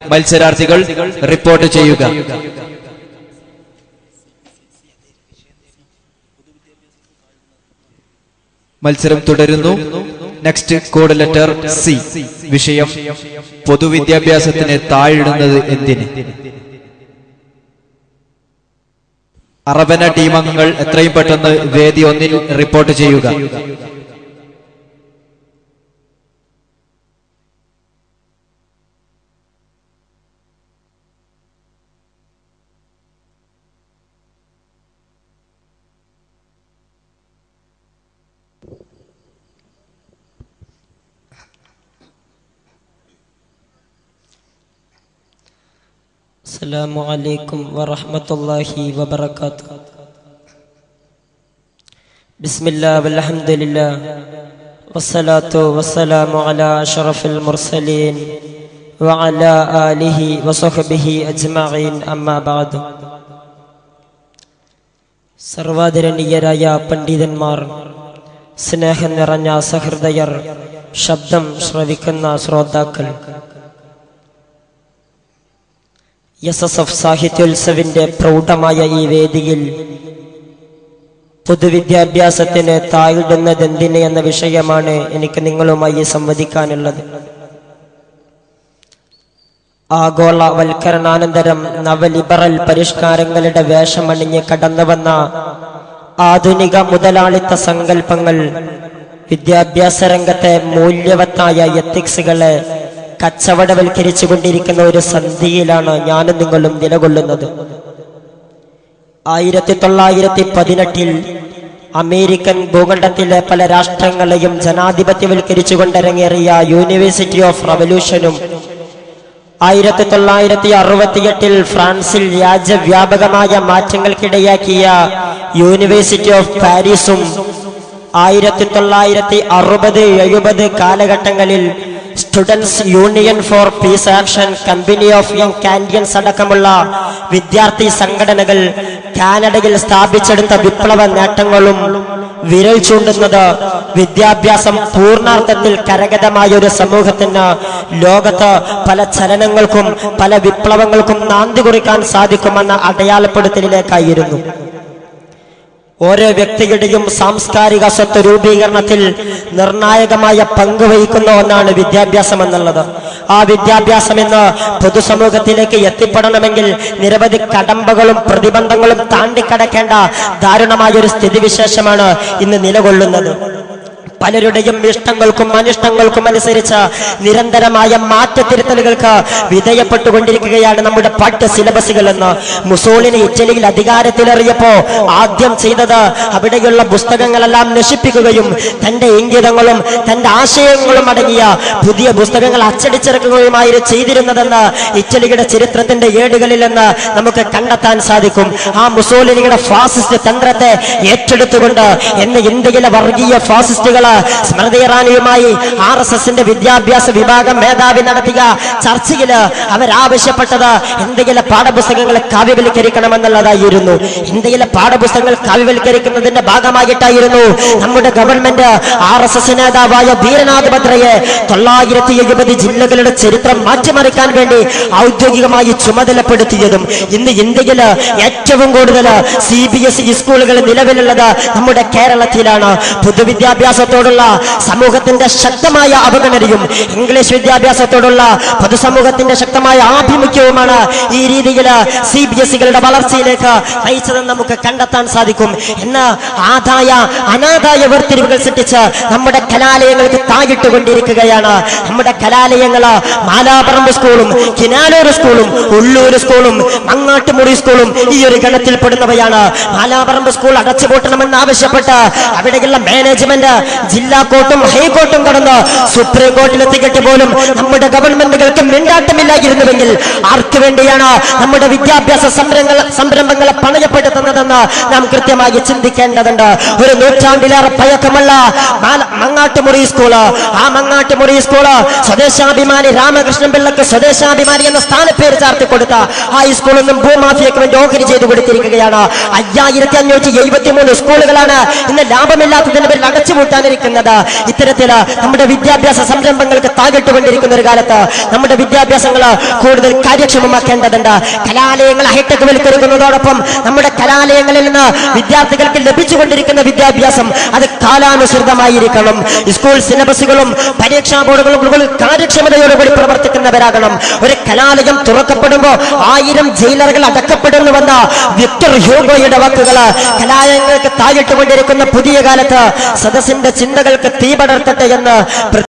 മത്സരാർത്ഥികൾ റിപ്പോർട്ട് ചെയ്യുക മത്സരം തുടരുന്നു നെക്സ്റ്റ് കോഡ് ലെറ്റർ സി വിഷയം പൊതുവിദ്യാഭ്യാസത്തിന് താഴിടുന്നത് എന്തിന് അറബന ടീം അംഗങ്ങൾ എത്രയും പെട്ടെന്ന് വേദി ഒന്നിൽ റിപ്പോർട്ട് ചെയ്യുക السلام عليكم ورحمة الله وبركاته بسم الله والحمد لله والصلاة والسلام على أشرف المرسلين وعلى آله وصحبه أجمعين أما بعد സർവാദരണീയരായ പണ്ഡിതന്മാർ സ്നേഹം നിറഞ്ഞ സഹൃദയർ ശബ്ദം ശ്രവിക്കുന്ന ശ്രോതാക്കൾ എസ് എസ് എഫ് സാഹിത്യോത്സവിന്റെ പ്രൗഢമായ ഈ വേദിയിൽ പൊതുവിദ്യാഭ്യാസത്തിന് താഴിടുന്നത് എന്തിന് എന്ന വിഷയമാണ് എനിക്ക് നിങ്ങളുമായി സംവദിക്കാനുള്ളത് ആഗോളവൽക്കരണാനന്തരം നവലിബറൽ പരിഷ്കാരങ്ങളുടെ വേഷമണിഞ്ഞ് കടന്നു വന്ന ആധുനിക മുതലാളിത്ത സങ്കല്പങ്ങൾ വിദ്യാഭ്യാസ രംഗത്തെ മൂല്യവത്തായ എത്തിക്സുകളെ കച്ചവടവൽക്കരിച്ചു കൊണ്ടിരിക്കുന്ന ഒരു സന്ധിയിലാണ് ഞാനും നിങ്ങളും നിലകൊള്ളുന്നത് ആയിരത്തി തൊള്ളായിരത്തി പതിനെട്ടിൽ അമേരിക്കൻ ഭൂഖണ്ഡത്തിലെ പല രാഷ്ട്രങ്ങളെയും ജനാധിപത്യവൽക്കരിച്ചു കൊണ്ടിറങ്ങേറിയ യൂണിവേഴ്സിറ്റി ഓഫ് റവല്യൂഷനും ആയിരത്തി തൊള്ളായിരത്തി അറുപത്തിയെട്ടിൽ ഫ്രാൻസിൽ രാജ്യവ്യാപകമായ മാറ്റങ്ങൾക്കിടയാക്കിയ യൂണിവേഴ്സിറ്റി ഓഫ് പാരീസും ആയിരത്തി തൊള്ളായിരത്തി അറുപത് എഴുപത് കാലഘട്ടങ്ങളിൽ students union for peace action company of young Canadians അടക്കമുള്ള വിദ്യാർത്ഥി സംഘടനകൾ കാനഡയിൽ സ്ഥാപിച്ചെടുത്ത വിപ്ലവ നേട്ടങ്ങളും വിരൽ ചൂണ്ടുന്നത് വിദ്യാഭ്യാസം പൂർണ്ണാർത്ഥത്തിൽ കരഗതമായ ഒരു സമൂഹത്തിന് ലോകത്ത് പല ചലനങ്ങൾക്കും പല വിപ്ലവങ്ങൾക്കും നാന്തി കുറിക്കാൻ സാധിക്കുമെന്ന അടയാളപ്പെടുത്തലിലേക്കായിരുന്നു ഓരോ വ്യക്തിയുടെയും സാംസ്കാരിക സ്വത്ത് രൂപീകരണത്തിൽ നിർണായകമായ പങ്ക് വഹിക്കുന്ന ഒന്നാണ് വിദ്യാഭ്യാസം എന്നുള്ളത് ആ വിദ്യാഭ്യാസം ഇന്ന് പൊതുസമൂഹത്തിലേക്ക് എത്തിപ്പെടണമെങ്കിൽ നിരവധി കടമ്പകളും പ്രതിബന്ധങ്ങളും താണ്ടിക്കടക്കേണ്ട ദാരുണമായ ഒരു സ്ഥിതിവിശേഷമാണ് ഇന്ന് നിലകൊള്ളുന്നത് പലരുടെയും ഇഷ്ടങ്ങൾക്കും അനിഷ്ടങ്ങൾക്കും അനുസരിച്ച് നിരന്തരമായ മാറ്റത്തിരുത്തലുകൾക്ക് വിധേയപ്പെട്ടുകൊണ്ടിരിക്കുകയാണ് നമ്മുടെ പാഠ്യ സിലബസുകൾ എന്ന് മുസോളിനി ഇറ്റലിയിൽ അധികാരത്തിലേറിയപ്പോ ആദ്യം ചെയ്തത് അവിടെയുള്ള പുസ്തകങ്ങളെല്ലാം നശിപ്പിക്കുകയും തന്റെ ഇംഗിതങ്ങളും തന്റെ ആശയങ്ങളും അടങ്ങിയ പുതിയ പുസ്തകങ്ങൾ അച്ചടിച്ചിറക്കുകയുമായിരുന്നു ചെയ്തിരുന്നതെന്ന് ഇറ്റലിയുടെ ചരിത്രത്തിന്റെ ഏടുകളിൽ നിന്ന് നമുക്ക് കണ്ടെത്താൻ സാധിക്കും ആ മുസോളിനിയുടെ ഫാസിസ്റ്റ് തന്ത്രത്തെ ഏറ്റെടുത്തുകൊണ്ട് എന്ന് ഇന്ത്യയിലെ വർഗീയ ഫാസിസ്റ്റുകള് സ്മൃതി ഇറാനിയുമായി ആർ എസ് എസിന്റെ വിദ്യാഭ്യാസ വിഭാഗം മേധാവി നടത്തിയ ചർച്ചയില് അവരാവശ്യപ്പെട്ടത് ഇന്ത്യയിലെ പാഠപുസ്തകങ്ങൾ കാവ്യവൽക്കരിക്കണമെന്നുള്ളതായിരുന്നു ഇന്ത്യയിലെ പാഠപുസ്തകങ്ങൾ കാവ്യവൽക്കരിക്കുന്നതിന്റെ ഭാഗമായിട്ടായിരുന്നു നമ്മുടെ ഗവൺമെന്റ് ആർ എസ് എസ് നേതാവായ വീരനാഥ് ഭദ്രയെ തൊള്ളായിരത്തി എഴുപത് ജില്ലകളുടെ ചരിത്രം മാറ്റിമറിക്കാൻ വേണ്ടി ഔദ്യോഗികമായി ചുമതലപ്പെടുത്തിയതും ഇന്ന് ഇന്ത്യയില് ഏറ്റവും കൂടുതൽ സി ബി എസ് ഇ സ്കൂളുകൾ നിലവിലുള്ളത് നമ്മുടെ കേരളത്തിലാണ് പൊതുവിദ്യാഭ്യാസത്തോടുള്ള സമൂഹത്തിന്റെ ശക്തമായ അവഗണനയും ഇംഗ്ലീഷ് വിദ്യാഭ്യാസത്തോടുള്ള പൊതുസമൂഹത്തിന്റെ ശക്തമായ ആഭിമുഖ്യവുമാണ് ഈ രീതിയിൽ സി ബി എസ് സികളുടെ വളർച്ചയിലേക്ക് നയിച്ചതെന്ന് നമുക്ക് കണ്ടെത്താൻ സാധിക്കും ഇന്ന് ആദായ അനാദായ വേർതിരിവുകൾ സൃഷ്ടിച്ച് നമ്മുടെ കലാലയങ്ങൾക്ക് താഴിട്ടുകൊണ്ടിരിക്കുകയാണ് നമ്മുടെ കലാലയങ്ങള് മാലാപറമ്പ് സ്കൂളും കിനാലൂർ സ്കൂളും ഉള്ളൂർ സ്കൂളും മങ്ങാട്ടുമുറി സ്കൂളും ഈ ഒരു ഗണത്തിൽപ്പെടുന്നവയാണ് മാലാപറമ്പ് സ്കൂൾ അടച്ചുപൂട്ടണമെന്ന് ആവശ്യപ്പെട്ട് അവിടെയുള്ള മാനേജ്മെന്റ് ജില്ലാ കോർട്ടും ഹൈക്കോർട്ടും കടന്ന് സുപ്രീം കോർട്ടിലെത്തിക്കിട്ട് പോലും നമ്മുടെ ഗവൺമെന്റുകൾക്ക് മിണ്ടാട്ടമില്ലായിരുന്നുവെങ്കിൽ ആർക്കു വേണ്ടിയാണ് നമ്മുടെ വിദ്യാഭ്യാസ സംരംഭങ്ങൾ സംരംഭങ്ങളെ പണയപ്പെടുത്തുന്നതെന്ന് നാം കൃത്യമായി ചിന്തിക്കേണ്ടതുണ്ട് ഒരു നൂറ്റാണ്ടിലേറെ പഴക്കമുള്ള മാല- മങ്ങാട്ടുമുറി സ്കൂള് ആ മങ്ങാട്ടുമുറി സ്കൂള് സ്വദേശാഭിമാനി രാമകൃഷ്ണൻ പിള്ളക്ക് സ്വദേശാഭിമാനി എന്ന സ്ഥാനപ്പേര് ചാർത്തി കൊടുത്ത ആ ഈ സ്കൂളൊന്നും ഭൂമാഫിയക്ക് വേണ്ടി ഓഹരി ചെയ്തു കൊടുത്തിരിക്കുകയാണ് അയ്യായിരത്തി അഞ്ഞൂറ്റി എഴുപത്തി മൂന്ന് സ്കൂളുകളാണ് ഇന്ന് ലാഭമില്ലാത്തതിന്റെ പേരിൽ അടച്ചുപൂട്ടാനിരിക്കുന്നത് നിൽക്കുന്നത് ഇത്തരത്തില് നമ്മുടെ വിദ്യാഭ്യാസ സംരംഭങ്ങൾക്ക് താകിട്ടുകൊണ്ടിരിക്കുന്ന ഒരു കാലത്ത് നമ്മുടെ വിദ്യാഭ്യാസങ്ങൾ കൂടുതൽ കാര്യക്ഷമമാക്കേണ്ടതുണ്ട് കലാലയങ്ങൾ ഹൈടെക് വൽക്കരിക്കുന്നതോടൊപ്പം നമ്മുടെ കലാലയങ്ങളിൽ നിന്ന് വിദ്യാർത്ഥികൾക്ക് ലഭിച്ചുകൊണ്ടിരിക്കുന്ന വിദ്യാഭ്യാസം അത് കാലാനുസൃതമായിരിക്കണം സ്കൂൾ സിലബസുകളും പരീക്ഷാ ബോർഡുകളും കൂടുതൽ കാര്യക്ഷമതയോടുകൂടി പ്രവർത്തിക്കുന്നവരാകണം ഒരു കലാലയം തുറക്കപ്പെടുമ്പോൾ ആയിരം ജയിലറുകൾ അടക്കപ്പെടുന്നുവെന്ന വിക്ടർ ഹ്യൂഗോയുടെ വാക്കുകള് കലാലയങ്ങൾക്ക് താഴിട്ടുകൊണ്ടിരിക്കുന്ന പുതിയ കാലത്ത് സദസ്സിന്റെ ചിന്തകൾക്ക് തീ പടർത്തട്ടെ എന്ന്